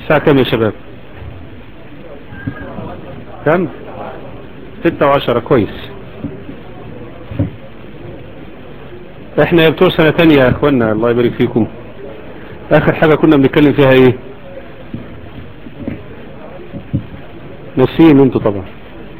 الساعة كام يا شباب كم ستة وعشرة كويس احنا يا بتوع سنة تانية يا اخوانا الله يبارك فيكم اخر حاجة كنا بنتكلم فيها ايه نسيين انتوا طبعا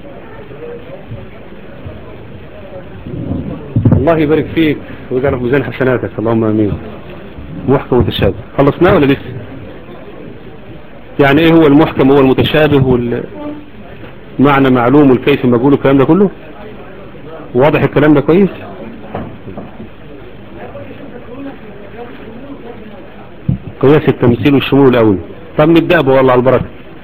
الله يبارك فيك ويجعل في ميزان حسناتك اللهم امين محكم متشابه خلصناه ولا لسه يعني ايه هو المحكم هو المتشابه والمعنى معلوم والكيف مجهول الكلام ده كله واضح الكلام ده كويس قياس التمثيل والشمول الاول طب نبدأ بو والله على البركة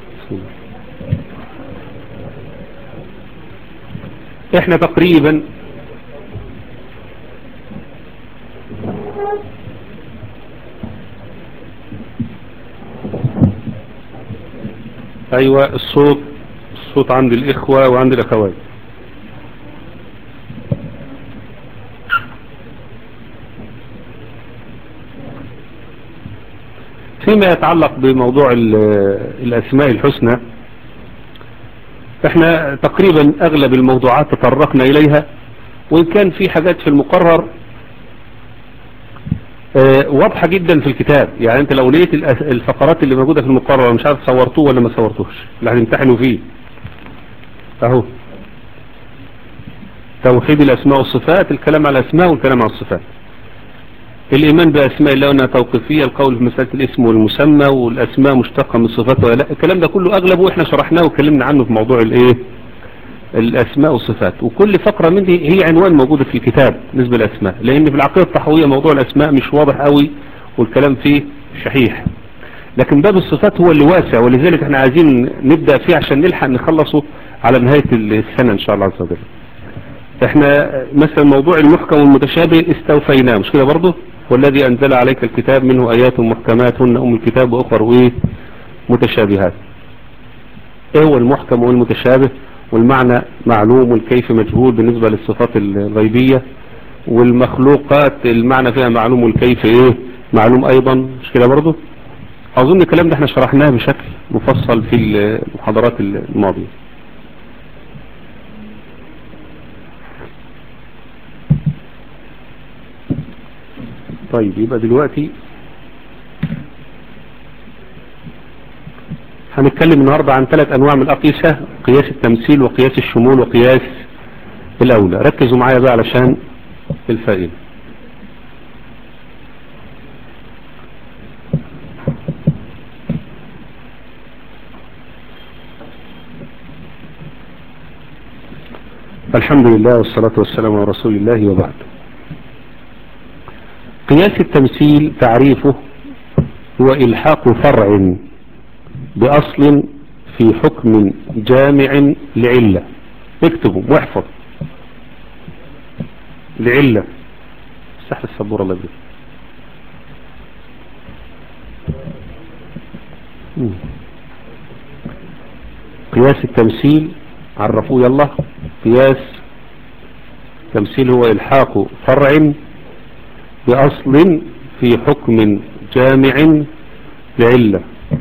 احنا تقريبا ايوه الصوت الصوت عند الاخوة وعند الاخوات فيما يتعلق بموضوع الاسماء الحسنى احنا تقريبا اغلب الموضوعات تطرقنا اليها وان كان في حاجات في المقرر اه واضحة جدا في الكتاب يعني انت لو لقيت الفقرات اللي موجودة في المقرر مش عارف صورتوه ولا ما صورتوش اللي هنمتحنوا فيه اهو توحيد الاسماء والصفات الكلام على الاسماء والكلام على الصفات الإيمان بأسماء الله أنها توقيفية القول في مسألة الاسم والمسمى والأسماء مشتقة من الصفات ولا لا الكلام ده كله أغلبه إحنا شرحناه وكلمنا عنه في موضوع الإيه الأسماء والصفات وكل فقرة من دي هي عنوان موجودة في الكتاب بالنسبة للأسماء لأن في العقيدة التحوية موضوع الأسماء مش واضح قوي والكلام فيه شحيح لكن باب الصفات هو اللي واسع ولذلك احنا عايزين نبدأ فيه عشان نلحق نخلصه على نهاية السنة إن شاء الله عز وجل احنا مثلا موضوع المحكم والمتشابه استوفيناه مش كده برضه والذي أنزل عليك الكتاب منه آيات محكمات هن أم الكتاب وأخر وإيه متشابهات إيه هو المحكم والمتشابه والمعنى معلوم والكيف مجهول بالنسبة للصفات الغيبية والمخلوقات المعنى فيها معلوم والكيف إيه معلوم أيضا مش كده برضه أظن الكلام ده احنا شرحناه بشكل مفصل في المحاضرات الماضية طيب يبقى دلوقتي هنتكلم النهاردة عن ثلاث انواع من الاقيسة قياس التمثيل وقياس الشمول وقياس الاولى ركزوا معايا بقى علشان الفائدة الحمد لله والصلاة والسلام على رسول الله وبعد قياس التمثيل تعريفه هو إلحاق فرع بأصل في حكم جامع لعلة اكتبوا واحفظ لعلة استحل السبورة الله يبارك قياس التمثيل عرفوه يلا قياس التمثيل هو إلحاق فرع بأصل في حكم جامع لعلة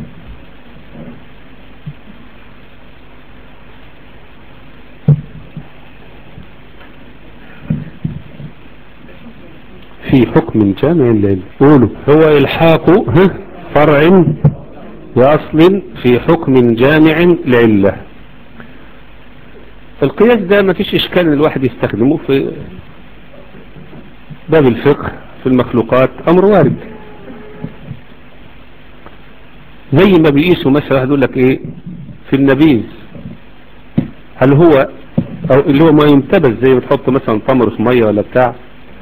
في حكم جامع لعلة قولوا هو إلحاق فرع بأصل في حكم جامع لعلة القياس ده ما فيش إشكال ان الواحد يستخدمه في باب الفقه في المخلوقات أمر وارد زي ما بيقيسوا مثلا واحد يقول لك ايه في النبيذ هل هو أو اللي هو ما ينتبذ زي ما تحط مثلا تمر في ميه ولا بتاع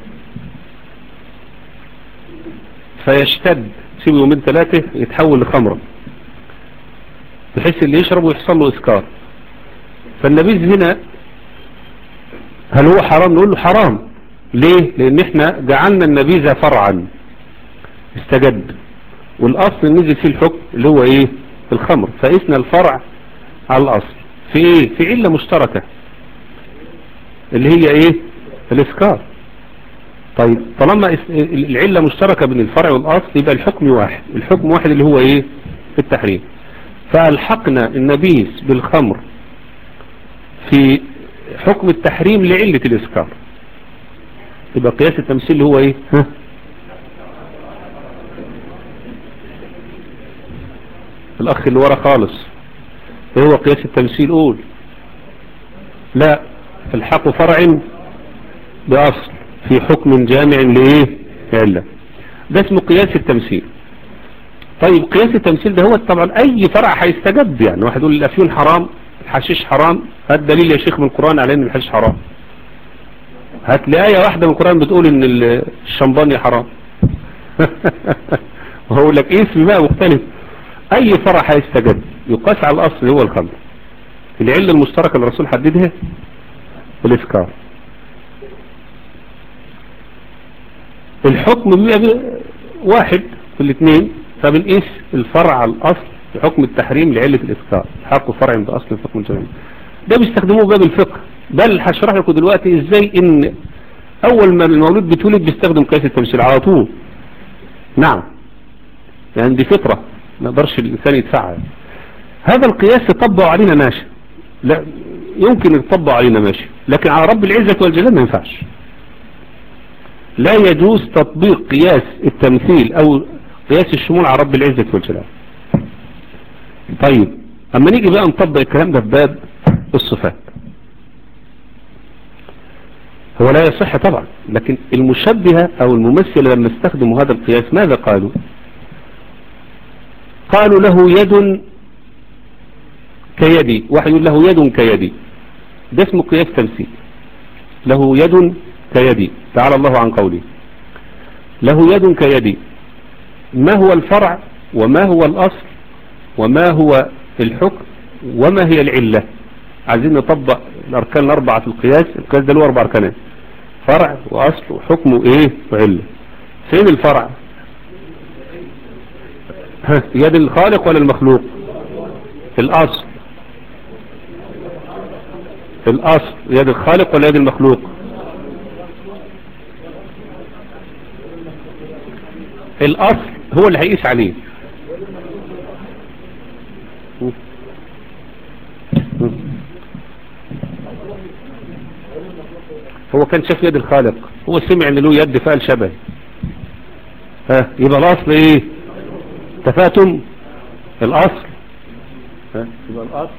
فيشتد تسيبه يومين ثلاثة يتحول لخمرة بحيث اللي يشربه يحصل له اسكار فالنبيذ هنا هل هو حرام نقول له حرام ليه لان احنا جعلنا النبيذ فرعا استجد والاصل نزل فيه الحكم اللي هو ايه الخمر فقسنا الفرع على الاصل في ايه في علة مشتركة اللي هي ايه الاسكار طيب طالما العلة مشتركة بين الفرع والاصل يبقى الحكم واحد الحكم واحد اللي هو ايه في التحريم فألحقنا النبيس بالخمر في حكم التحريم لعلة الإسكار يبقى قياس التمثيل اللي هو ايه ها الأخ اللي ورا خالص ايه هو قياس التمثيل قول لا الحق فرع بأصل في حكم جامع لإيه علة ده اسمه قياس التمثيل طيب قياس التمثيل ده هو طبعا أي فرع هيستجب يعني واحد يقول الأفيون حرام الحشيش حرام هات دليل يا شيخ من القرآن على أن الحشيش حرام هات لي آية واحدة من القرآن بتقول أن الشمباني حرام وهو لك اسم بقى مختلف أي فرع هيستجب يقاس على الأصل هو الخمر العلة المشتركة اللي الرسول حددها الإفكار الحكم واحد في الاثنين فبنقيس الفرع على الأصل في حكم التحريم لعلة الإفكار حق فرع بأصل الحكم الجميل ده بيستخدموه باب الفقه بل هشرح لكم دلوقتي ازاي ان اول ما المولود بيتولد بيستخدم قياس التمثيل على طول نعم يعني دي فطرة ما يقدرش الانسان يدفعها هذا القياس يطبق علينا ماشي لا يمكن يطبق علينا ماشي لكن على رب العزة والجلال ما ينفعش لا يجوز تطبيق قياس التمثيل او قياس الشمول على رب العزة والجلال طيب اما نيجي بقى نطبق الكلام ده في باب الصفات هو لا يصح طبعا لكن المشبهة او الممثلة لما استخدموا هذا القياس ماذا قالوا قالوا له يد كيدي واحد يقول له يد كيدي ده اسمه قياس تمثيل له يد كيدي تعالى الله عن قوله له يد كيدي ما هو الفرع وما هو الأصل وما هو الحكم وما هي العلة عايزين نطبق الأركان الأربعة في القياس القياس ده له أربع أركانات فرع وأصل وحكم وإيه وعلة فين الفرع يد الخالق ولا المخلوق الأصل الأصل يد الخالق ولا يد المخلوق الأصل هو اللي هيقيس عليه هو كان شاف يد الخالق هو سمع ان له يد فقال شبه ها يبقى الاصل ايه تفاتم الاصل ها يبقى الاصل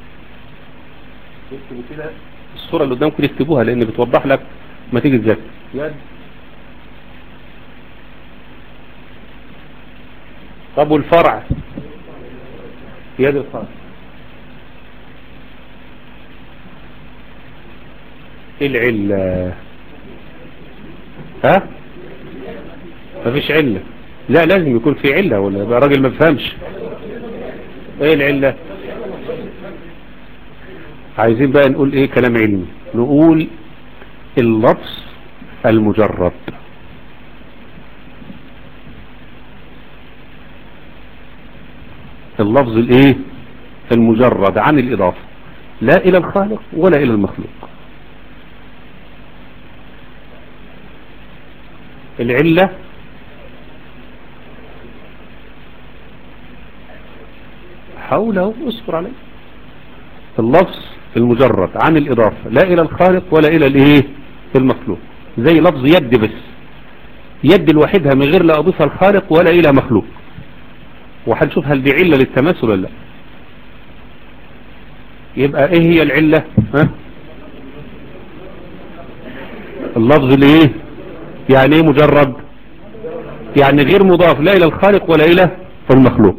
اكتبوا كده الصورة اللي قدامكم اكتبوها لان بتوضح لك ما تيجي تذاكر يد طب والفرع يد الخالق العلة ها مفيش علة لا لازم يكون في علة ولا يبقى راجل ما بفهمش ايه العلة عايزين بقى نقول ايه كلام علمي نقول اللفظ المجرد اللفظ الايه المجرد عن الاضافة لا الى الخالق ولا الى المخلوق العلة حوله اصبر عليه اللفظ المجرد عن الإضافة لا إلى الخالق ولا إلى الإيه المخلوق زي لفظ يد بس يد الوحيدها من غير لا أضيفها الخالق ولا إلى مخلوق وهنشوف هل دي علة للتماثل ولا لا يبقى ايه هي العلة ها اللفظ الايه يعني ايه مجرد يعني غير مضاف لا الى الخالق ولا الى المخلوق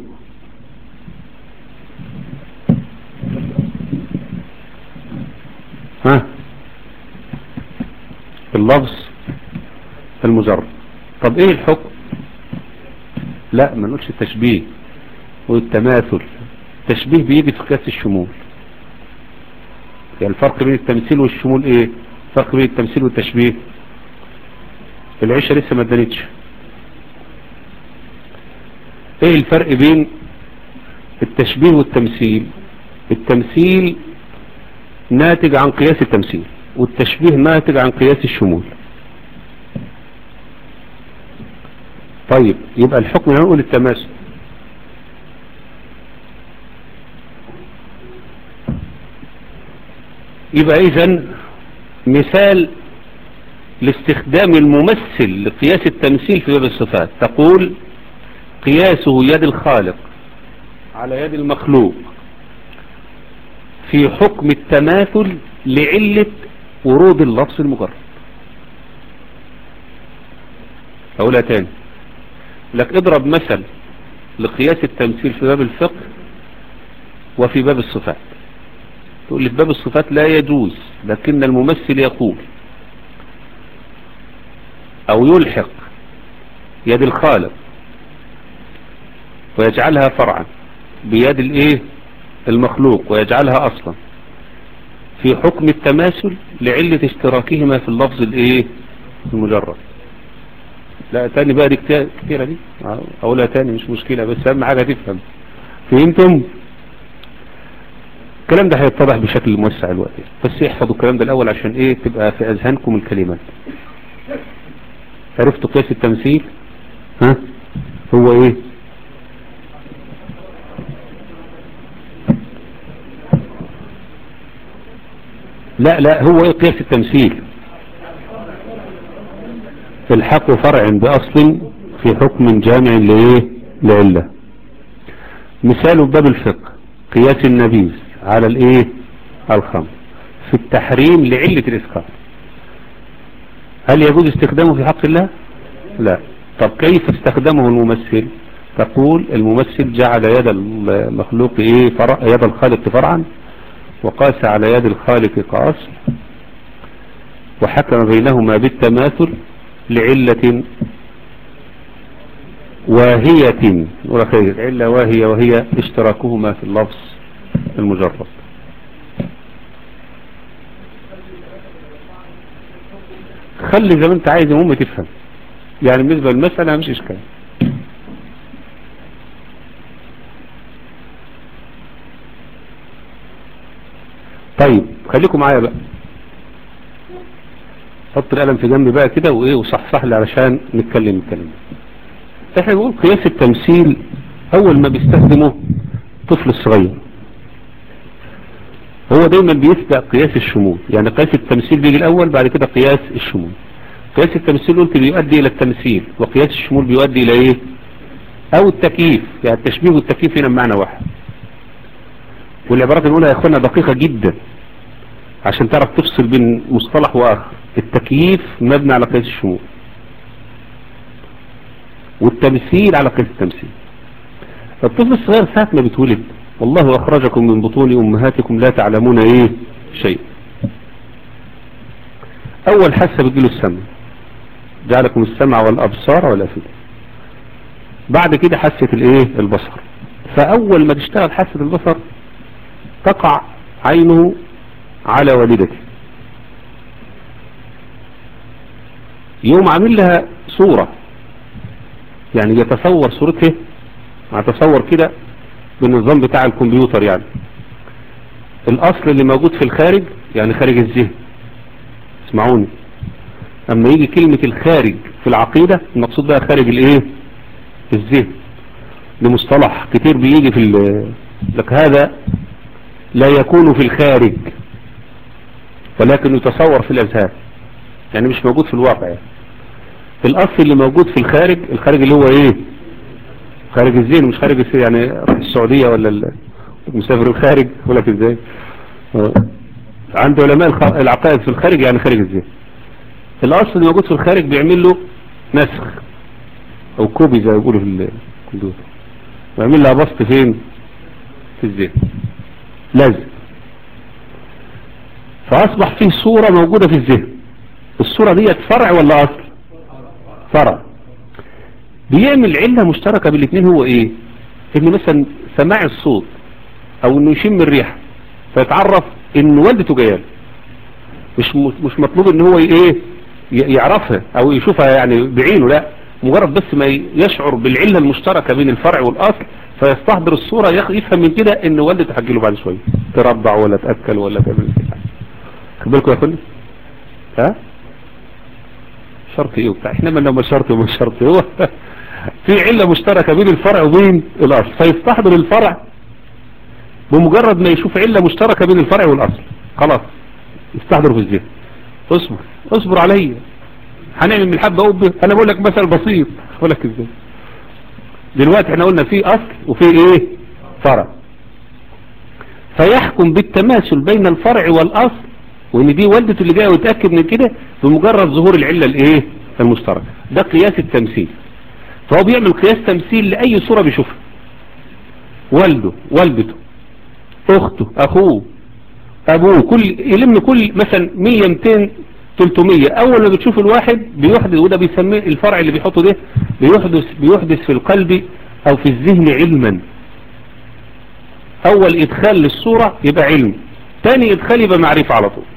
ها اللفظ المجرد طب ايه الحكم لا ما نقولش التشبيه والتماثل التشبيه بيجي في قياس الشمول يعني الفرق بين التمثيل والشمول ايه الفرق بين التمثيل والتشبيه العيشة لسه ما ادانتش ايه الفرق بين التشبيه والتمثيل التمثيل ناتج عن قياس التمثيل والتشبيه ناتج عن قياس الشمول طيب يبقى الحكم هنقول التماثل يبقى اذا مثال لاستخدام الممثل لقياس التمثيل في باب الصفات تقول قياسه يد الخالق على يد المخلوق في حكم التماثل لعلة ورود اللفظ المجرد اقولها تاني لك اضرب مثل لقياس التمثيل في باب الفقه وفي باب الصفات تقول لي في باب الصفات لا يجوز لكن الممثل يقول او يلحق يد الخالق ويجعلها فرعا بيد الايه المخلوق ويجعلها اصلا في حكم التماثل لعلة اشتراكهما في اللفظ الايه المجرد لا تاني بقى دي كتيرة دي اقولها تاني مش مشكلة بس اهم حاجة تفهم فهمتم الكلام ده هيتضح بشكل موسع الوقت بس احفظوا الكلام ده الاول عشان ايه تبقى في اذهانكم الكلمات عرفتوا قياس التمثيل ها هو ايه لا لا هو ايه قياس التمثيل الحق فرع بأصل في حكم جامع لإيه لعلة مثال باب الفقه قياس النبيذ على الإيه الخمر في التحريم لعلة الإسكار هل يجوز استخدامه في حق الله لا طب كيف استخدمه الممثل تقول الممثل جعل يد المخلوق إيه فرع يد الخالق فرعا وقاس على يد الخالق كأصل وحكم بينهما بالتماثل لعلة واهية ولا خير علة واهية وهي اشتراكهما في اللفظ المجرد خلي زي ما انت عايز المهم تفهم يعني بالنسبة للمسألة مش اشكال طيب خليكم معايا بقى حط القلم في جنبي بقى كده وايه وصحصح لي علشان نتكلم الكلام احنا بنقول قياس التمثيل اول ما بيستخدمه طفل الصغير هو دايما بيسبق قياس الشمول يعني قياس التمثيل بيجي الاول بعد كده قياس الشمول قياس التمثيل قلت بيؤدي الى التمثيل وقياس الشمول بيؤدي الى ايه او التكييف يعني التشبيه والتكييف هنا بمعنى واحد والعبارات الاولى يا اخوانا دقيقة جدا عشان تعرف تفصل بين مصطلح واخر التكييف مبني على قياس الشمول والتمثيل على قياس التمثيل الطفل الصغير ساعة ما بيتولد والله أخرجكم من بطون أمهاتكم لا تعلمون إيه شيء أول حاسة بتجيله السمع جعلكم السمع والأبصار والأفئدة بعد كده حاسة الإيه البصر فأول ما تشتغل حاسة البصر تقع عينه على والدته يوم عامل لها صورة يعني يتصور صورته هتصور كده بالنظام بتاع الكمبيوتر يعني الاصل اللي موجود في الخارج يعني خارج الذهن اسمعوني اما يجي كلمة الخارج في العقيدة المقصود بقى خارج الايه الذهن لمصطلح كتير بيجي في لك هذا لا يكون في الخارج ولكن يتصور في الاذهان يعني مش موجود في الواقع يعني. الاصل اللي موجود في الخارج الخارج اللي هو ايه خارج الزين مش خارج الزين يعني راح السعودية ولا المسافر الخارج ولا في ازاي عند علماء العقائد في الخارج يعني خارج الزين الاصل اللي موجود في الخارج بيعمل له نسخ او كوبي زي ما بيقولوا في الكمبيوتر بيعمل لها بسط فين في الزين لازم فاصبح فيه صورة موجودة في الذهن الصورة ديت فرع ولا اصل فرع بيعمل علة مشتركة بالاثنين هو ايه ان مثلا سماع الصوت او انه يشم الريحة فيتعرف ان والدته جايه مش مش مطلوب ان هو ايه يعرفها او يشوفها يعني بعينه لا مجرد بس ما يشعر بالعلة المشتركة بين الفرع والاصل فيستحضر الصورة يفهم من كده ان والدته هتجيله بعد شوية ترضع ولا تأكل ولا تعمل كده خد بالكم يا فندم ها شرط ايه وبتاع احنا ما شرط وما شرط هو في علة مشتركة بين الفرع وبين الاصل فيستحضر الفرع بمجرد ما يشوف علة مشتركة بين الفرع والاصل خلاص استحضروا في الذهن اصبر اصبر عليا هنعمل من الحبة قبة انا بقول لك مثل بسيط بقول لك ازاي دلوقتي احنا قلنا في اصل وفي ايه فرع فيحكم بالتماثل بين الفرع والاصل وان دي والدته اللي جايه وتأكد من كده بمجرد ظهور العلة الايه المشتركة ده قياس التمثيل فهو بيعمل قياس تمثيل لأي صورة بيشوفها والده والدته اخته اخوه ابوه كل يلم كل مثلا 100 200 300 اول ما بتشوف الواحد بيحدث وده بيسميه الفرع اللي بيحطه ده بيحدث بيحدث في القلب او في الذهن علما اول ادخال للصورة يبقى علم تاني ادخال يبقى معرفة على طول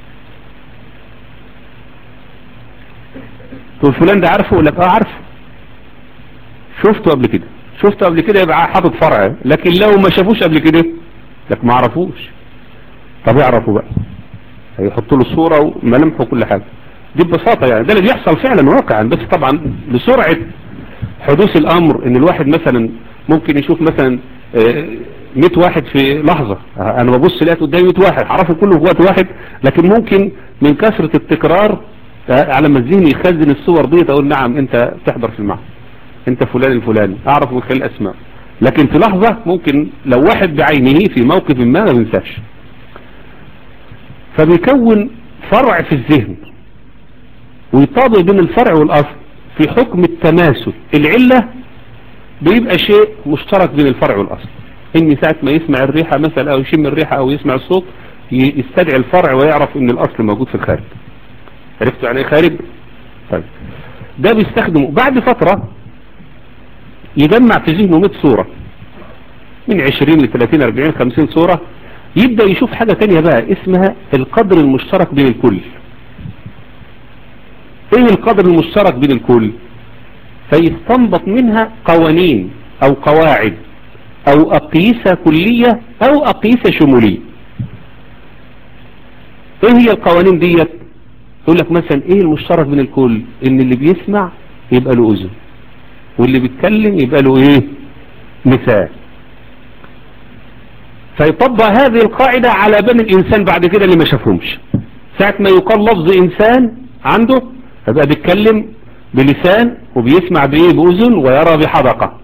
تقول فلان ده عارفه يقول لك اه عارفه شفته قبل كده شفته قبل كده يبقى حاطط فرع لكن لو ما شافوش قبل كده لك ما عرفوش طب يعرفوا بقى هيحطوا له الصورة وملامحه وكل حاجة دي ببساطة يعني ده اللي بيحصل فعلا واقعا بس طبعا بسرعة حدوث الامر ان الواحد مثلا ممكن يشوف مثلا 100 واحد في لحظة انا ببص لقيت قدامي 100 واحد عرفه كله في وقت واحد لكن ممكن من كثرة التكرار على ما الذهن يخزن الصور دي اقول نعم انت تحضر في المعهد انت فلان الفلاني اعرف من خلال الاسماء لكن في لحظة ممكن لو واحد بعينه في موقف ما ما بنساش فبيكون فرع في الذهن ويطابق بين الفرع والاصل في حكم التماثل العلة بيبقى شيء مشترك بين الفرع والاصل ان ساعة ما يسمع الريحة مثلا او يشم الريحة او يسمع الصوت يستدعي الفرع ويعرف ان الاصل موجود في الخارج عرفتوا يعني ايه خارج طيب ده بيستخدمه بعد فترة يجمع في ذهنه 100 صورة من 20 ل 30 40 50 صورة يبدأ يشوف حاجة تانية بقى اسمها القدر المشترك بين الكل ايه القدر المشترك بين الكل فيستنبط منها قوانين او قواعد او اقيسة كلية او اقيسة شمولية ايه هي القوانين ديت يقول لك مثلا ايه المشترك بين الكل ان اللي بيسمع يبقى له اذن واللي بيتكلم يبقى له ايه مثال فيطبق هذه القاعدة على بني الانسان بعد كده اللي ما شافهمش ساعة ما يقال لفظ انسان عنده يبقى بيتكلم بلسان وبيسمع بايه باذن ويرى بحدقة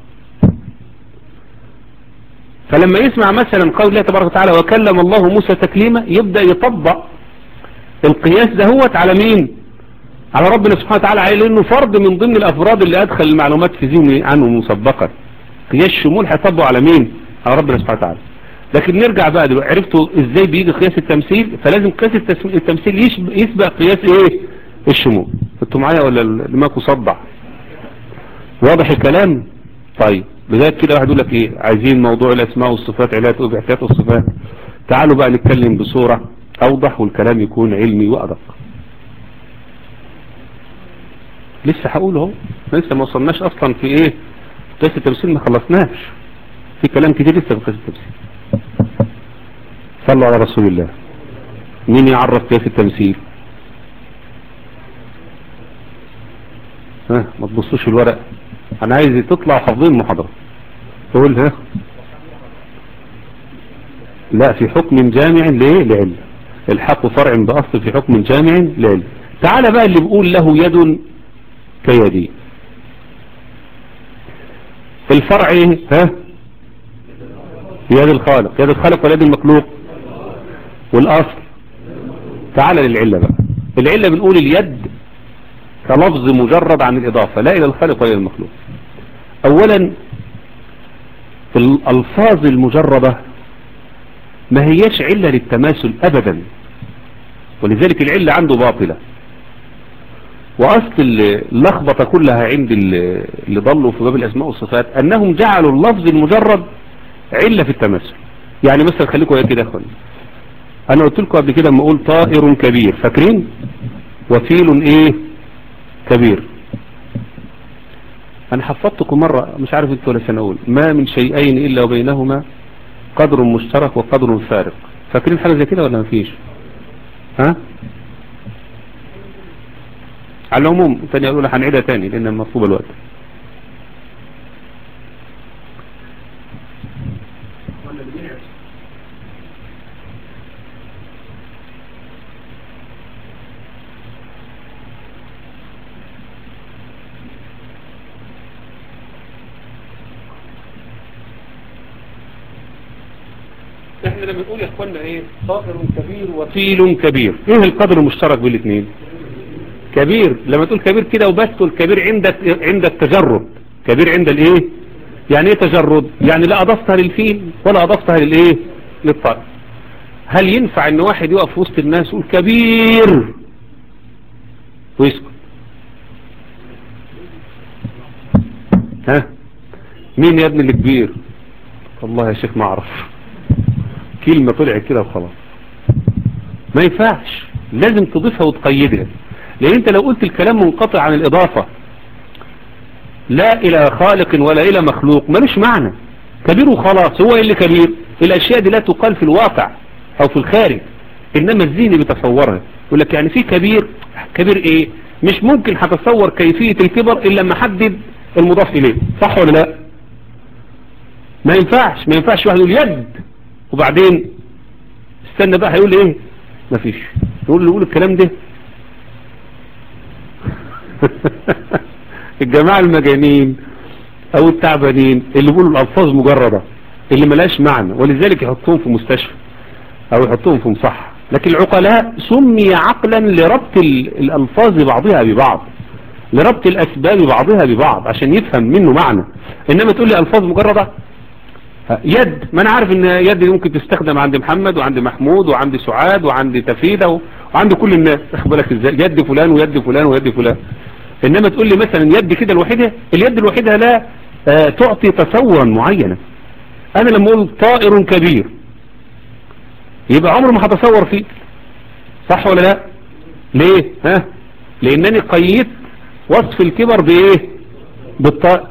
فلما يسمع مثلا قول الله تبارك وتعالى وكلم الله موسى تكليما يبدأ يطبق القياس دهوت على مين على ربنا سبحانه وتعالى عليه لانه فرد من ضمن الافراد اللي ادخل المعلومات في ذهني عنه مسبقا قياس شمول هيطبقوا على مين على ربنا سبحانه وتعالى لكن نرجع بقى دلوقتي عرفتوا ازاي بيجي قياس التمثيل فلازم قياس التمثيل يسبق قياس ايه الشمول انتوا معايا ولا دماغكم صدع واضح الكلام طيب لذلك كده واحد يقول لك ايه عايزين موضوع الاسماء والصفات علاج واحتياط الصفات تعالوا بقى نتكلم بصورة اوضح والكلام يكون علمي وادق لسه هقول اهو لسه ما وصلناش اصلا في ايه قياس التمثيل ما خلصناش في كلام كتير لسه في قياس التمثيل صلوا على رسول الله مين يعرف قياس التمثيل ها ما تبصوش في الورق انا عايز تطلع حافظين المحاضرة تقول ها لا في حكم جامع ليه لعلم الحق فرع بأصل في حكم جامع لعلم تعال بقى اللي بيقول له يد كيدي الفرع ايه ها يد الخالق يد الخالق ولا يد المخلوق والاصل تعال للعلة بقى العلة بنقول اليد كلفظ مجرد عن الإضافة لا إلى الخالق ولا إلى المخلوق أولا الألفاظ المجردة ما هيش علة للتماثل أبدا ولذلك العلة عنده باطلة وأصل اللخبطة كلها عند اللي ضلوا في باب الأسماء والصفات أنهم جعلوا اللفظ المجرد علة في التماثل يعني مثلا خليكم كده يا أخواني أنا قلت لكم قبل كده لما أقول طائر كبير فاكرين وفيل إيه كبير انا حفظتكم مرة مش عارف انتوا ولا سنقول ما من شيئين الا وبينهما قدر مشترك وقدر فارق فاكرين حاجة زي كده ولا مفيش ها على العموم تاني اقول هنعيدها تاني لان مطلوب الوقت احنا لما نقول يا اخوانا ايه طائر كبير وفيل كبير ايه القدر المشترك بين الاثنين كبير لما تقول كبير كده وبس تقول كبير عند عند التجرد كبير عند الايه يعني ايه تجرد يعني لا اضفتها للفيل ولا اضفتها للايه للطائر هل ينفع ان واحد يقف في وسط الناس يقول كبير ويسكت ها مين يا ابن اللي كبير والله يا شيخ ما اعرف كلمة طلعت كده وخلاص ما ينفعش لازم تضيفها وتقيدها لان انت لو قلت الكلام منقطع عن الاضافة لا الى خالق ولا الى مخلوق ملوش معنى كبير وخلاص هو اللي كبير الاشياء دي لا تقال في الواقع او في الخارج انما الذهن بيتصورها يقول لك يعني في كبير كبير ايه مش ممكن هتصور كيفية الكبر الا لما حدد المضاف اليه صح ولا لا ما ينفعش ما ينفعش واحد يقول يد وبعدين استنى بقى هيقول ايه مفيش يقول له يقول الكلام ده الجماعة المجانين او التعبانين اللي بيقولوا الالفاظ مجردة اللي ملاش معنى ولذلك يحطوهم في مستشفى او يحطوهم في مصحة لكن العقلاء سمي عقلا لربط الالفاظ بعضها ببعض لربط الاسباب بعضها ببعض عشان يفهم منه معنى انما تقول لي الفاظ مجردة يد ما انا عارف ان يد دي ممكن تستخدم عند محمد وعند محمود وعند سعاد وعند تفيدة وعند كل الناس اخد بالك ازاي يد فلان ويد فلان ويد فلان انما تقول لي مثلا يد كده الوحيدة اليد الوحيدة لا آه تعطي تصورا معينا انا لما اقول طائر كبير يبقى عمر ما هتصور فيه صح ولا لا ليه ها لانني قيدت وصف الكبر بايه بالطائر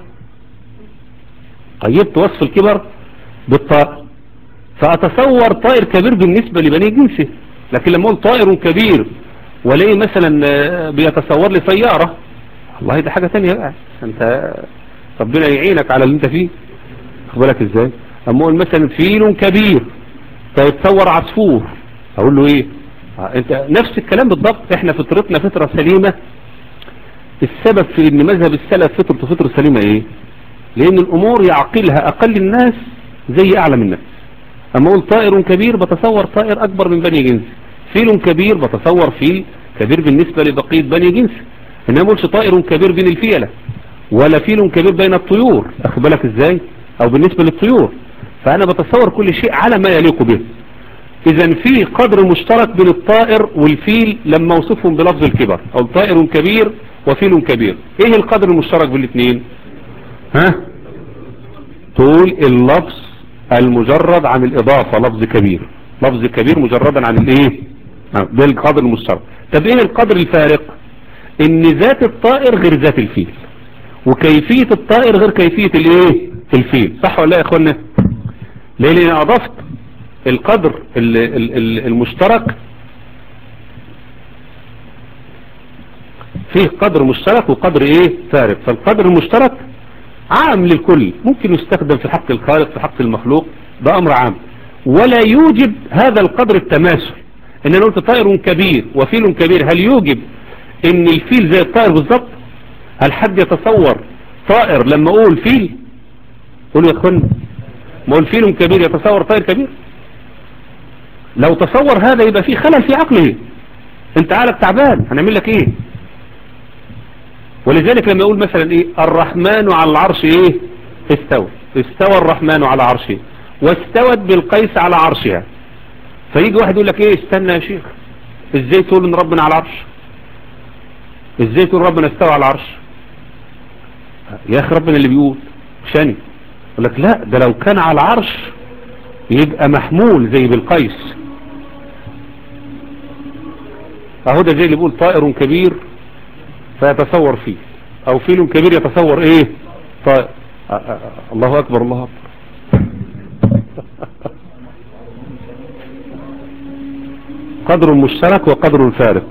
قيدت وصف الكبر بالطائر فاتصور طائر كبير بالنسبة لبني جنسه لكن لما اقول طائر كبير وليه مثلا بيتصور لي سيارة والله ده حاجة تانية بقى انت ربنا يعينك على اللي انت فيه بالك ازاي اما اقول مثلا فيل كبير فيتصور عصفور اقول له ايه انت نفس الكلام بالضبط احنا فطرتنا فطرة سليمة السبب في ان مذهب السلف فطرته فطرة سليمة ايه لان الامور يعقلها اقل الناس زي اعلم الناس اما اقول طائر كبير بتصور طائر اكبر من بني جنس فيل كبير بتصور فيل كبير بالنسبة لبقية بني جنس انما اقولش طائر كبير بين الفيلة ولا فيل كبير بين الطيور اخد بالك ازاي او بالنسبة للطيور فانا بتصور كل شيء على ما يليق به اذا في قدر مشترك بين الطائر والفيل لما اوصفهم بلفظ الكبر او طائر كبير وفيل كبير ايه القدر المشترك بين الاثنين ها تقول اللفظ المجرد عن الاضافة لفظ كبير لفظ كبير مجردا عن الايه ده القدر المشترك طب ايه القدر الفارق ان ذات الطائر غير ذات الفيل وكيفية الطائر غير كيفية الايه الفيل صح ولا لا يا اخوانا ليه لان اضفت القدر المشترك فيه قدر مشترك وقدر ايه فارق فالقدر المشترك عام للكل ممكن يستخدم في حق الخالق في حق المخلوق ده امر عام ولا يوجب هذا القدر التماثل ان انا قلت طائر كبير وفيل كبير هل يوجب ان الفيل زي الطائر بالظبط هل حد يتصور طائر لما اقول فيل قولوا يا اخوانا ما اقول فيل كبير يتصور طائر كبير لو تصور هذا يبقى فيه خلل في عقله انت عقلك تعبان هنعمل لك ايه ولذلك لما يقول مثلا ايه الرحمن على العرش ايه استوى استوى الرحمن على عرشه واستوت بالقيس على عرشها فيجي واحد يقول لك ايه استنى يا شيخ ازاي تقول ان ربنا على العرش ازاي تقول ربنا استوى على العرش يا اخي ربنا اللي بيقول شاني يقول لك لا ده لو كان على العرش يبقى محمول زي بالقيس اهو ده زي اللي بيقول طائر كبير فيتصور فيه او فيل كبير يتصور ايه طائر الله اكبر الله اكبر قدر مشترك وقدر فارق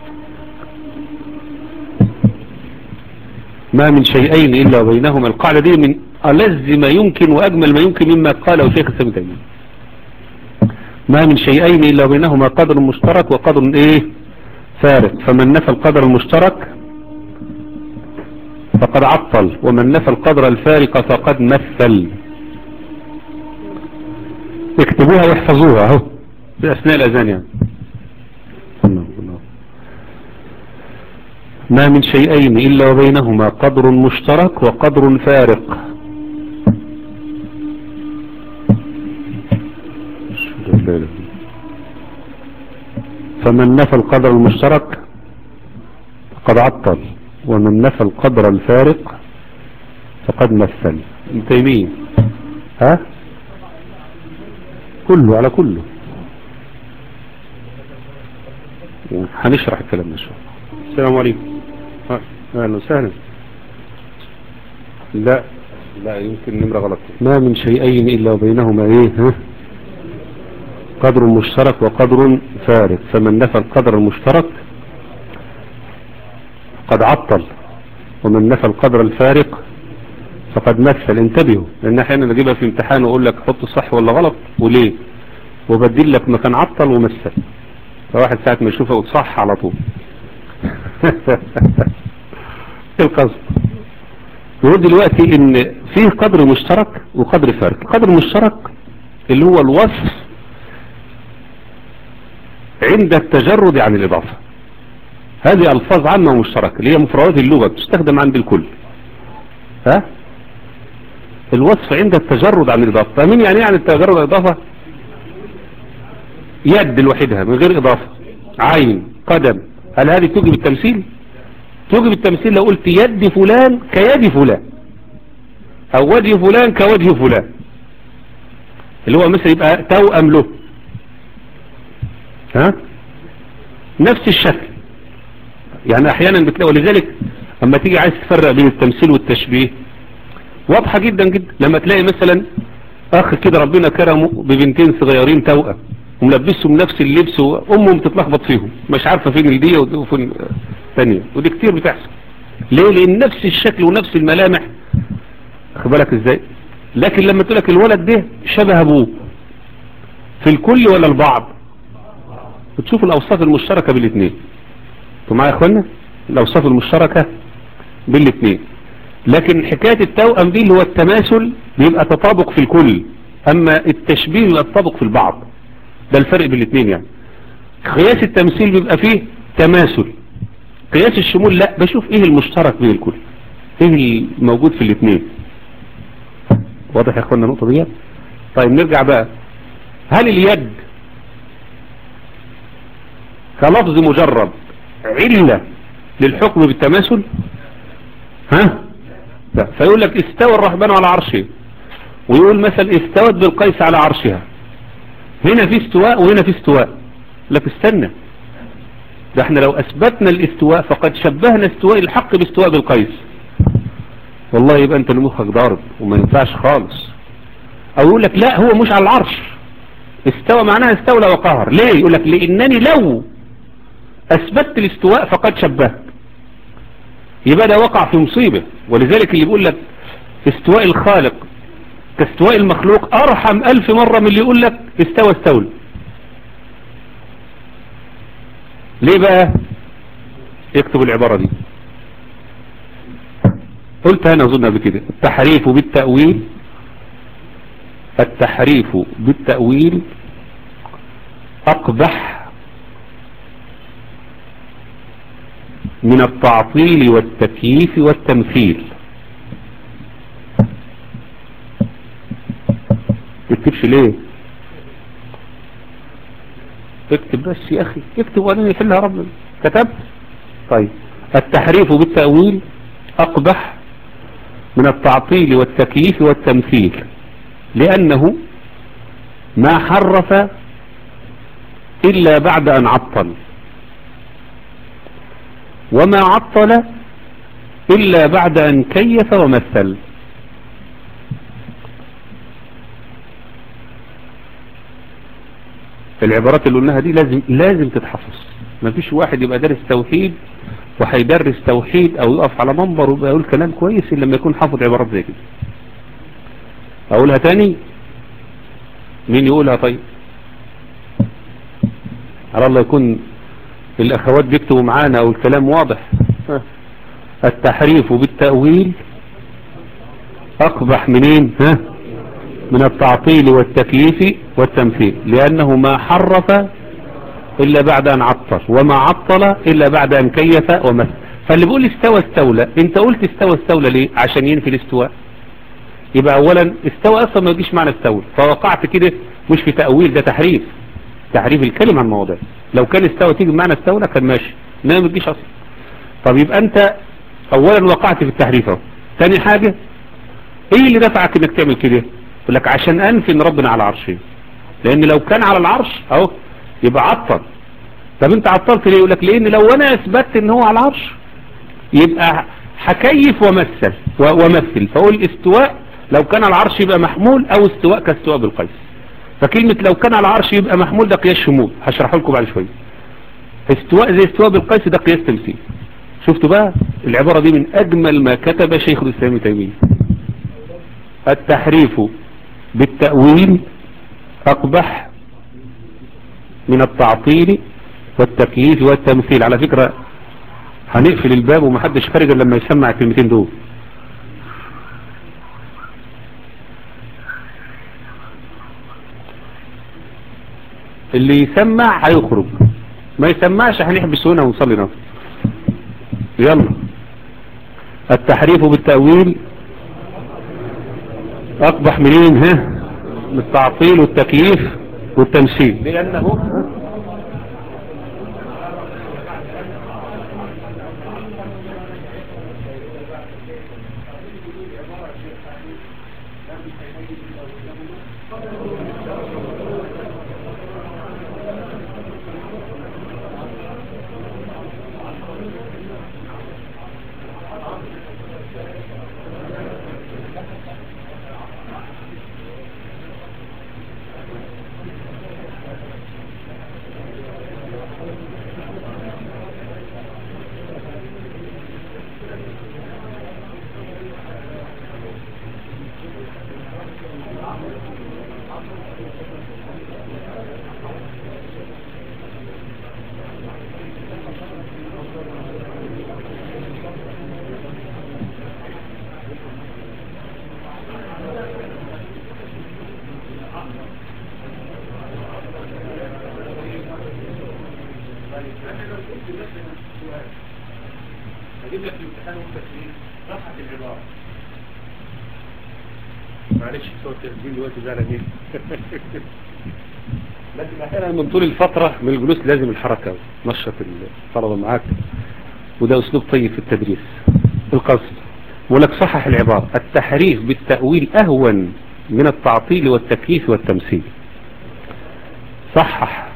ما من شيئين إلا بينهما القاعدة دي من ألز ما يمكن وأجمل ما يمكن مما قاله شيخ السبيل تيمية ما من شيئين إلا بينهما قدر مشترك وقدر إيه فارق فمن نفى القدر المشترك فقد عطل ومن نفى القدر الفارق فقد مثل اكتبوها واحفظوها اهو في اثناء الاذان يعني ما من شيئين الا وبينهما قدر مشترك وقدر فارق فمن نفى القدر المشترك فقد عطل ومن نفى القدر الفارق فقد مثل ابن تيمية ها كله على كله هنشرح الكلام ده شوية السلام عليكم اهلا وسهلا لا لا يمكن نمرة غلط ما من شيئين الا وبينهما ايه ها قدر مشترك وقدر فارق فمن نفى القدر المشترك قد عطل ومن نفى القدر الفارق فقد مثل انتبهوا لان احيانا نجيبها في امتحان واقول لك حط صح ولا غلط وليه وبدل لك مكان عطل ومثل فواحد ساعة ما يشوفه وتصح على طول ايه القصد يقول دلوقتي ان فيه قدر مشترك وقدر فارق القدر المشترك اللي هو الوصف عند التجرد عن الإضافة هذه ألفاظ عامة ومشتركة اللي هي مفردات اللغة تستخدم عند الكل ها الوصف عند التجرد عن الإضافة فمين يعني يعني التجرد عن الإضافة يد لوحدها من غير إضافة عين قدم هل هذه توجب التمثيل توجب التمثيل لو قلت يد فلان كيد فلان أو وجه فلان كوجه فلان اللي هو مثل يبقى توأم له ها نفس الشكل يعني احيانا بتلاقي ولذلك اما تيجي عايز تفرق بين التمثيل والتشبيه واضحة جدا جدا لما تلاقي مثلا اخ كده ربنا كرمه ببنتين صغيرين توأم وملبسهم نفس اللبس وامهم تتلخبط فيهم مش عارفة فين الدية وفين الثانية ودي كتير بتحصل ليه لان نفس الشكل ونفس الملامح خد بالك ازاي لكن لما تقول لك الولد ده شبه ابوه في الكل ولا البعض بتشوف الاوصاف المشتركة بالاثنين انتوا معايا يا اخوانا الاوصاف المشتركة بالاثنين لكن حكاية التوأم دي اللي هو التماثل بيبقى تطابق في الكل اما التشبيه بيبقى تطابق في البعض ده الفرق بين الاثنين يعني قياس التمثيل بيبقى فيه تماثل قياس الشمول لا بشوف ايه المشترك بين الكل ايه الموجود في الاثنين واضح يا اخوانا النقطة دي طيب نرجع بقى هل اليد كلفظ مجرد علة للحكم بالتماثل ها لا فيقول لك استوى الرحمن على عرشه ويقول مثلا استوت بالقيس على عرشها هنا في استواء وهنا في استواء لك استنى ده احنا لو اثبتنا الاستواء فقد شبهنا استواء الحق باستواء بالقيس والله يبقى انت لمخك ضارب وما ينفعش خالص او يقول لك لا هو مش على العرش استوى معناها استولى وقهر ليه يقول لك لانني لو اثبتت الاستواء فقد شبهت يبقى ده وقع في مصيبة ولذلك اللي بيقول لك استواء الخالق كاستواء المخلوق ارحم الف مرة من اللي يقول لك استوى استولى ليه بقى يكتب العبارة دي قلت انا اظن بكده التحريف بالتأويل التحريف بالتأويل اقبح من التعطيل والتكييف والتمثيل تكتبش ليه اكتب بس يا اخي اكتب وانا يحلها ربنا كتبت طيب التحريف بالتأويل اقبح من التعطيل والتكييف والتمثيل لانه ما حرف الا بعد ان عطل وما عطل إلا بعد أن كيف ومثل العبارات اللي قلناها دي لازم لازم تتحفظ ما فيش واحد يبقى دارس توحيد وهيدرس توحيد او يقف على منبر ويبقى يقول كلام كويس الا لما يكون حافظ عبارات زي كده اقولها تاني مين يقولها طيب على الله يكون الأخوات بيكتبوا معانا والكلام واضح التحريف بالتأويل أقبح منين ها من التعطيل والتكييف والتمثيل لأنه ما حرف إلا بعد أن عطل وما عطل إلا بعد أن كيف ومثل فاللي بيقول استوى استولى انت قلت استوى استولى ليه عشان ينفي الاستواء يبقى اولا استوى اصلا ما يجيش معنى استولى فوقعت كده مش في تأويل ده تحريف تحريف الكلمة عن مواضيع لو كان استوى تيجي بمعنى استولى كان ماشي انما ما تجيش اصلا طب يبقى انت اولا وقعت في التحريف اهو تاني حاجة ايه اللي دفعك انك تعمل كده يقول لك عشان انفي ان ربنا على عرشه لان لو كان على العرش اهو يبقى عطل طب انت عطلت ليه يقول لك لان لو انا اثبتت ان هو على العرش يبقى حكيف ومثل ومثل فقول استواء لو كان على العرش يبقى محمول او استواء كاستواء بالقيس فكلمة لو كان على العرش يبقى محمول ده قياس شمول هشرحه لكم بعد شوية استواء زي استواء بالقيس ده قياس تمثيل شفتوا بقى العبارة دي من اجمل ما كتب شيخ الاسلام تيمية التحريف بالتأويل اقبح من التعطيل والتكييف والتمثيل على فكرة هنقفل الباب ومحدش خارج الا لما يسمع الكلمتين دول اللي يسمع هيخرج ما يسمعش هنحبس هنا ونصلي نفسه يلا التحريف بالتأويل اقبح منين ها من التعطيل والتكييف والتمثيل لانه هجيب لك الامتحان والتسجيل صفحة العبارة معلش بتوع التسجيل دلوقتي زعلان ايه لكن احيانا من طول الفترة من الجلوس لازم الحركة نشط الطلبة معاك وده اسلوب طيب في التدريس القصد ولك صحح العبارة التحريف بالتأويل اهون من التعطيل والتكييف والتمثيل صحح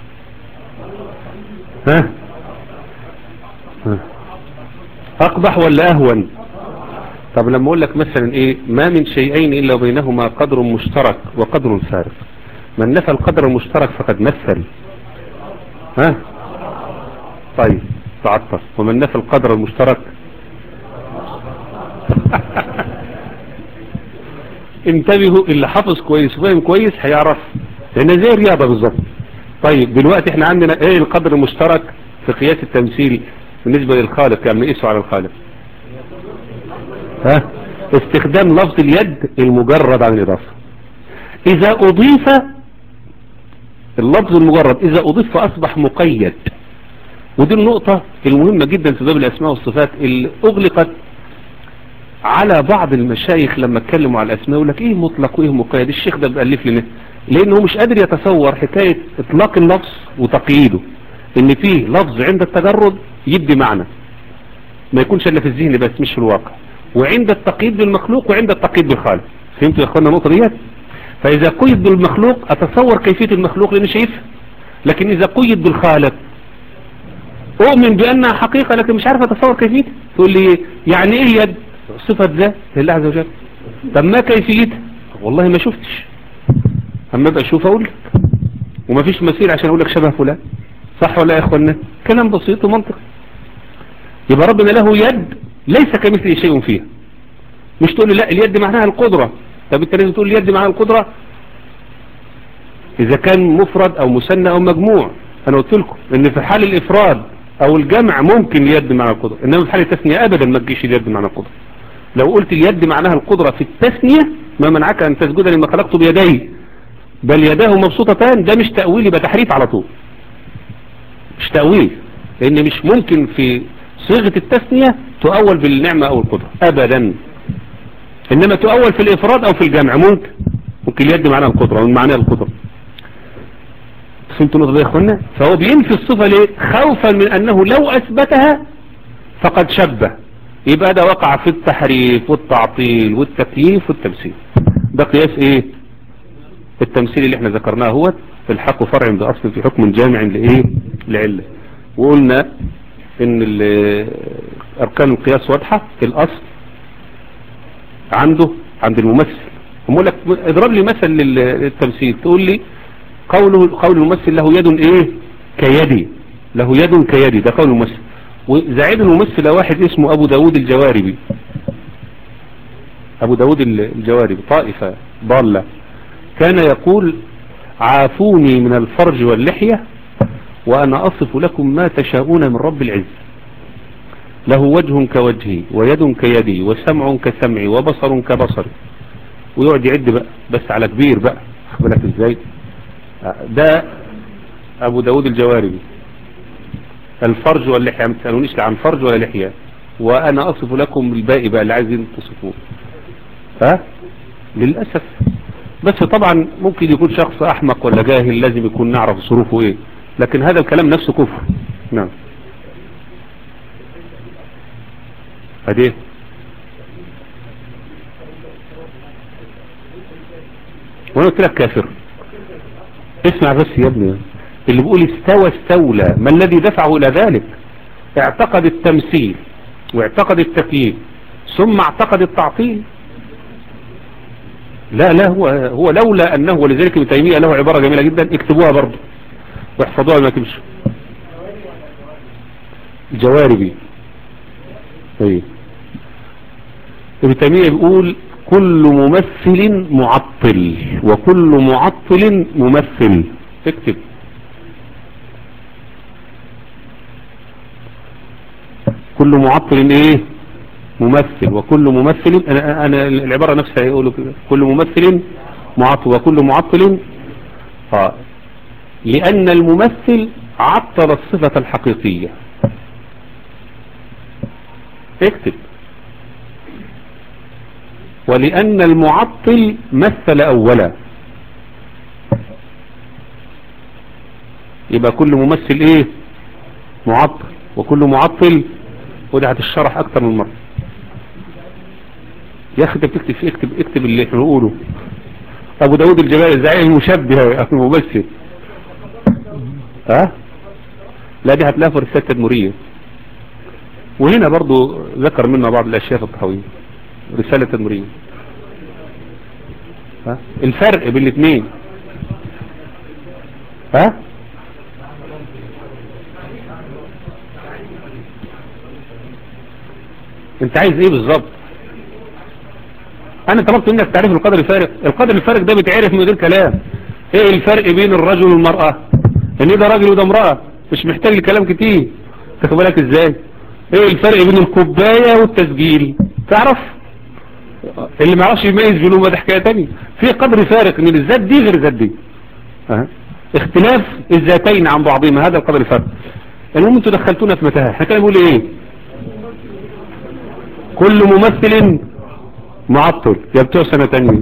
ها ها اقبح ولا اهون طب لما اقول لك مثلا ايه ما من شيئين الا بينهما قدر مشترك وقدر فارق من نفى القدر المشترك فقد مثل ها طيب تعطف ومن نفى القدر المشترك انتبهوا اللي حافظ كويس وفاهم كويس هيعرف لان زي الرياضة بالظبط طيب دلوقتي احنا عندنا ايه القدر المشترك في قياس التمثيل بالنسبة للخالق يعني نقيسه على الخالق ها استخدام لفظ اليد المجرد عن الإضافة إذا أضيف اللفظ المجرد إذا أضيف فأصبح مقيد ودي النقطة المهمة جدا في باب الأسماء والصفات اللي أغلقت على بعض المشايخ لما اتكلموا على الأسماء يقول لك إيه مطلق وإيه مقيد الشيخ ده بألف لنا لأنه مش قادر يتصور حكاية إطلاق اللفظ وتقييده إن فيه لفظ عند التجرد يدي معنى ما يكونش إلا في الذهن بس مش في الواقع وعند التقييد بالمخلوق وعند التقييد بالخالق فهمتوا يا اخوانا النقطه ديت فاذا قيد بالمخلوق اتصور كيفيه المخلوق لاني شايفها لكن اذا قيد بالخالق اؤمن بانها حقيقه لكن مش عارف اتصور كيفيتها تقول لي يعني ايه يد صفه ذات لله عز وجل طب ما كيفيتها والله ما شفتش اما ابقى اشوف اقول لك وما فيش مثيل عشان اقول لك شبه فلان صح ولا يا اخوانا كلام بسيط ومنطقي يبقى ربنا له يد ليس كمثله شيء فيها مش تقول لي لا اليد معناها القدرة طب انت لازم تقول اليد معناها القدرة اذا كان مفرد او مثنى او مجموع انا قلت لكم ان في حال الافراد او الجمع ممكن اليد معناها القدرة انما في حال التثنية ابدا ما تجيش اليد معناها القدرة لو قلت اليد معناها القدرة في التثنية ما منعك ان تسجد لما خلقت بيدي بل يداه مبسوطتان ده مش تأويل يبقى تحريف على طول مش تأويل لان مش ممكن في صيغة التثنية تؤول بالنعمة او القدرة ابدا انما تؤول في الافراد او في الجمع ممكن ممكن اليد معناها القدرة ومعناها القدرة فهمتوا النقطة دي يا اخوانا فهو بينفي الصفة ليه خوفا من انه لو اثبتها فقد شبه يبقى ده وقع في التحريف والتعطيل والتكييف والتمثيل ده قياس ايه التمثيل اللي احنا ذكرناه هو الحق فرع بأصل في حكم جامع لإيه لعلة وقلنا ان اركان القياس واضحة الأصل عنده عند الممثل هم لك اضرب لي مثل للتمثيل تقول لي قوله قول الممثل له يد ايه كيدي له يد كيدي ده قول الممثل وزعيم الممثل واحد اسمه ابو داود الجواربي ابو داود الجواربي طائفة ضالة كان يقول عافوني من الفرج واللحية وأنا أصف لكم ما تشاءون من رب العز له وجه كوجهي ويد كيدي وسمع كسمعي وبصر كبصري ويقعد يعد بقى بس على كبير بقى بالك ازاي ده ابو داود الجواربي الفرج واللحية ما تسألونيش لا عن فرج ولا لحية وانا اصف لكم الباقي بقى اللي عايزين تصفوه ها للأسف بس طبعا ممكن يكون شخص احمق ولا جاهل لازم يكون نعرف ظروفه ايه لكن هذا الكلام نفسه كفر نعم هديه وانا قلت لك كافر اسمع بس يا ابني اللي بيقول استوى استولى ما الذي دفعه الى ذلك اعتقد التمثيل واعتقد التكييف ثم اعتقد التعطيل لا لا هو هو لولا انه ولذلك ابن تيميه له عباره جميله جدا اكتبوها برضه واحفظوها ما تمشوا جواربي ايه ابن تيميه بيقول كل ممثل معطل وكل معطل ممثل اكتب كل معطل ايه ممثل وكل ممثل انا, أنا العبارة نفسها يقولوا كده كل ممثل معطل وكل معطل اه لان الممثل عطل الصفة الحقيقية اكتب ولأن المعطل مثل أولا يبقى كل ممثل ايه معطل وكل معطل وده هتشرح اكتر من مرة يا اخي انت بتكتب في اكتب اكتب اللي احنا نقوله ابو داود الجبال الزعيم المشبه الممثل ها لا دي هتلاقيها في رسالة تدمرية وهنا برضو ذكر منا بعض الاشياء الطحوية رسالة تدمرية ها الفرق بين الاثنين ها انت عايز ايه بالظبط انا طلبت منك تعريف القدر الفارق القدر الفارق ده بيتعرف من غير كلام ايه الفرق بين الرجل والمرأة ان ده راجل وده امرأة مش محتاج لكلام كتير تاخد بالك ازاي ايه الفرق بين الكوباية والتسجيل تعرف اللي ما يعرفش يميز بينهما ده حكايه ثانيه في قدر فارق ان الذات دي غير الذات دي أه. اختلاف الذاتين عن بعضهما هذا القدر الفارق المهم انتوا دخلتونا في متاهه احنا كده بنقول ايه كل ممثل معطل يا بتوع سنه ثانيه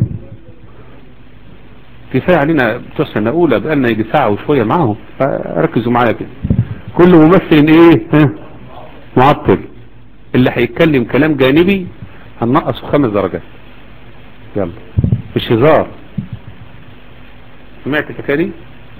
كفايه علينا بتوع سنه اولى بقالنا يجي ساعه وشويه معاهم فركزوا معايا كده كل ممثل ايه ها معطل اللي هيتكلم كلام جانبي هننقصه خمس درجات يلا مش هزار سمعت الحكايه دي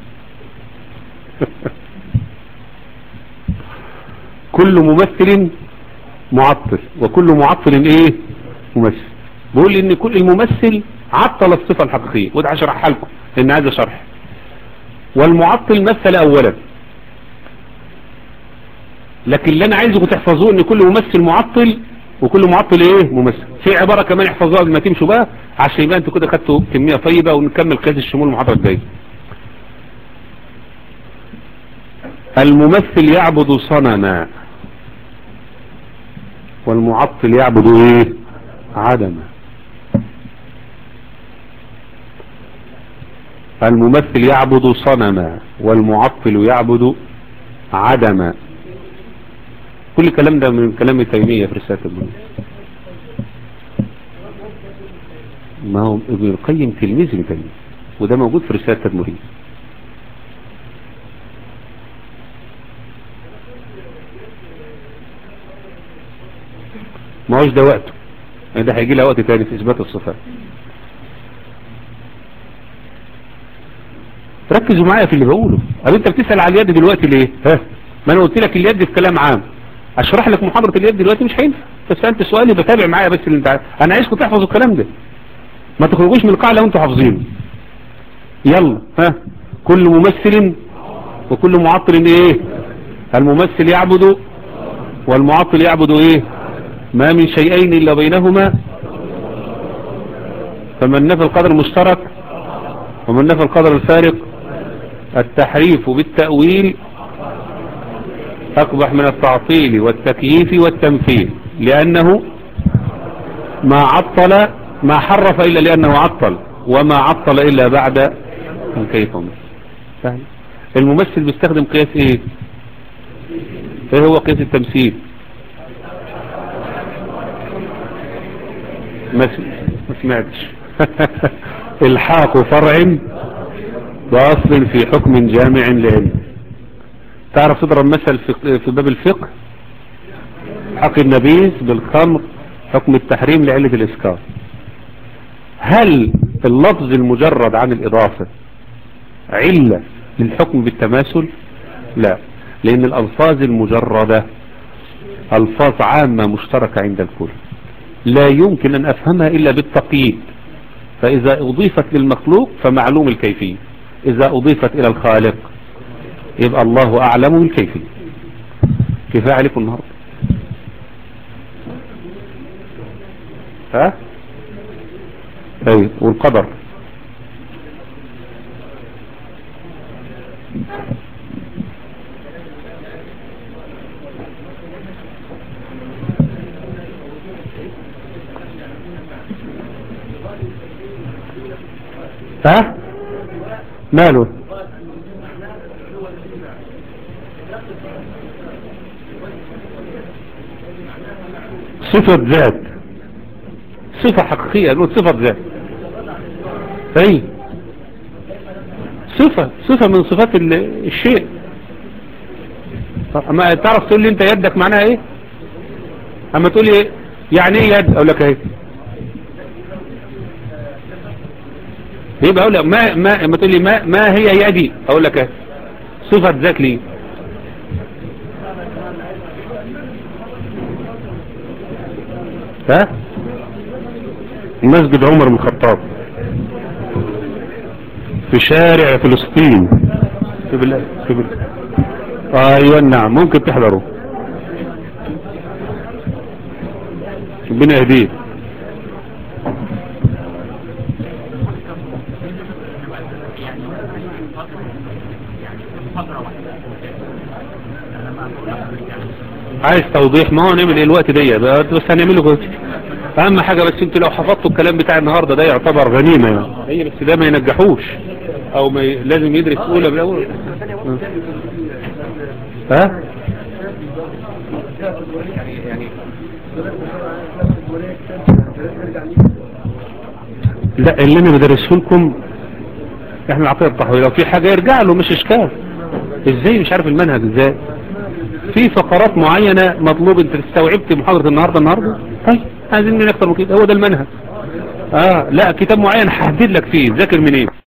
كل ممثل معطل وكل معطل ايه ممثل بقول ان كل الممثل عطل الصفة الحقيقية وده هشرحها لكم لان هذا شرح والمعطل مثل اولا لكن اللي انا عايزكم تحفظوه ان كل ممثل معطل وكل معطل ايه ممثل في عبارة كمان احفظوها قبل ما تمشوا بقى عشان يبقى انتوا كده خدتوا كمية طيبة ونكمل قياس الشمول المحاضرة الجاية الممثل يعبد صنما والمعطل يعبد ايه عدما الممثل يعبد صنما والمعطل يعبد عدما كل الكلام ده من كلام تيمية في رسالة المنية ما هو ابن القيم تلميذ ابن تيمية وده موجود في رسالة المريد ما هوش ده وقته يعني ده هيجي لها وقت تاني في اثبات الصفات ركزوا معايا في اللي بقوله طب انت بتسأل على اليد دلوقتي ليه ها ما انا قلت لك اليد في كلام عام اشرح لك محاضرة اليد دلوقتي مش هينفع بس انت سؤالي بتابع معايا بس اللي انت عايز. انا عايزكم تحفظوا الكلام ده ما تخرجوش من القاعة لو انتوا حافظينه يلا ها كل ممثل وكل معطل ايه الممثل يعبد والمعطل يعبد ايه ما من شيئين الا بينهما فمن نفى القدر المشترك ومن نفى القدر الفارق التحريف بالتأويل أقبح من التعطيل والتكييف والتمثيل لأنه ما عطل ما حرف إلا لأنه عطل وما عطل إلا بعد كيف سهل الممثل بيستخدم قياس ايه ايه هو قياس التمثيل ما سمعتش الحاق فرع بأصل في حكم جامع لعلم تعرف تضرب مثل في, في باب الفقه حق النبيذ بالخمر حكم التحريم لعلة الإسكار هل اللفظ المجرد عن الإضافة علة للحكم بالتماثل لا لأن الألفاظ المجردة ألفاظ عامة مشتركة عند الكل لا يمكن أن أفهمها إلا بالتقييد فإذا أضيفت للمخلوق فمعلوم الكيفية إذا أضيفت إلى الخالق يبقى الله أعلم بالكيفية كفاية عليكم النهاردة ها أي والقدر ها ماله صفة ذات صفة حقيقية نقول صفة ذات اي صفة صفة من صفات الشيء اما تعرف تقول لي انت يدك معناها ايه اما تقول لي يعني ايه يد اقول لك ايه يبقى اقول لك ما ما اما تقول لي ما ما هي يدي اقول لك ايه صفة ذات لي ها مسجد عمر بن الخطاب في شارع فلسطين في بلاد في بلاد ايوه نعم ممكن تحضروا ربنا يهديه عايز توضيح ما هو نعمل ايه الوقت ده بس هنعمله كده اهم حاجة بس انتوا لو حفظتوا الكلام بتاع النهاردة ده يعتبر غنيمة يعني هي بس ده ما ينجحوش او ما ي... لازم يدرس اولى بالاول ها لا اللي انا بدرسه لكم احنا العقيدة التحويل لو في حاجة يرجع له مش اشكال ازاي مش عارف المنهج ازاي في فقرات معينة مطلوب انت استوعبت محاضرة النهاردة النهاردة طيب عايزين من اكتر من كده هو ده المنهج اه لا كتاب معين هحدد لك فيه ذاكر منين